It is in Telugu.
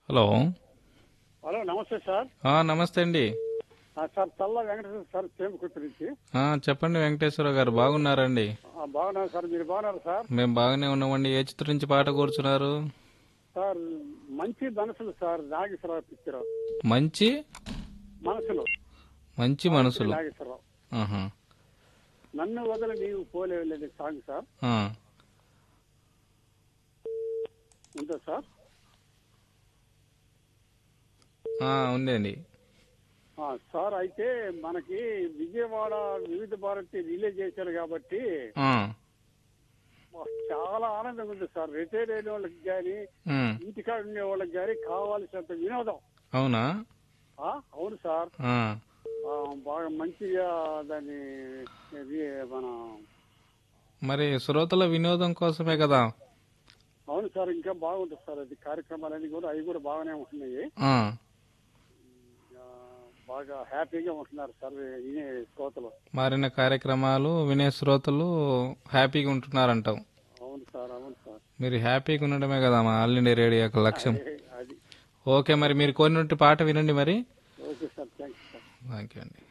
హలో హలో నమస్తే సార్ ఆ, నమస్తే అండి ఆ, సార్ చల్ల వెంకటేశ్వర సార్ చేమకుర్తి నుంచి ఆ, చెప్పండి వెంకటేశ్వర గారు బాగున్నారండి ఆ, బాగున్నాను సార్ మీరు బాగున్నారు సార్ మేము బాగానే ఉన్నామండి ఏ చిత్రం నుంచి పాట కూర్చున్నారు సార్ మంచి మనసులు సార్ నాగేశ్వరరావు పిక్చర్ మంచి మనసులు మంచి మనసులు నాగేశ్వరరావు ఆహా. నన్ను వదిలి నీవు పోలేవలేదు సాంగ్ సార్ ఆ, ఉందా సార్ ఆ, ఉందండి ఆ, సార్ అయితే మనకి విజయవాడ వివిధ భారతి రిలీజ్ చేశారు కాబట్టి ఆ, మాకు చాలా ఆనందంగా ఉంది సార్ రిటైర్ అయిన వాళ్ళకి కానీ ఉమ్, ఇంటికాడ ఉండే వాళ్ళకి కానీ కావాల్సినంత వినోదం అవునా ఆ, అవును సార్ ఆ, ఆ, బాగా మంచిగా దాన్ని ఇది మన మరి శ్రోతల వినోదం కోసమే కదా అవును సార్ ఇంకా బాగుంటుంది సార్ అది కార్యక్రమాలన్నీ కూడా అవి కూడా బాగానే ఉంటున్నాయి ఆ, ఆ, బాగా హ్యాపీగా ఉంటున్నారు సార్ వినే శ్రోతలు మారిన కార్యక్రమాలు వినే శ్రోతలు హ్యాపీగా ఉంటున్నారంటాం అవును సార్ అవును సార్ మీరు హ్యాపీగా ఉండడమే కదా మా ఆల్ ఇండియా రేడియో యొక్క లక్ష్యం ఏ, అది ఓకే మరి మీరు కోరినట్టు పాట వినండి మరి okay sir thank you sir thank you అండి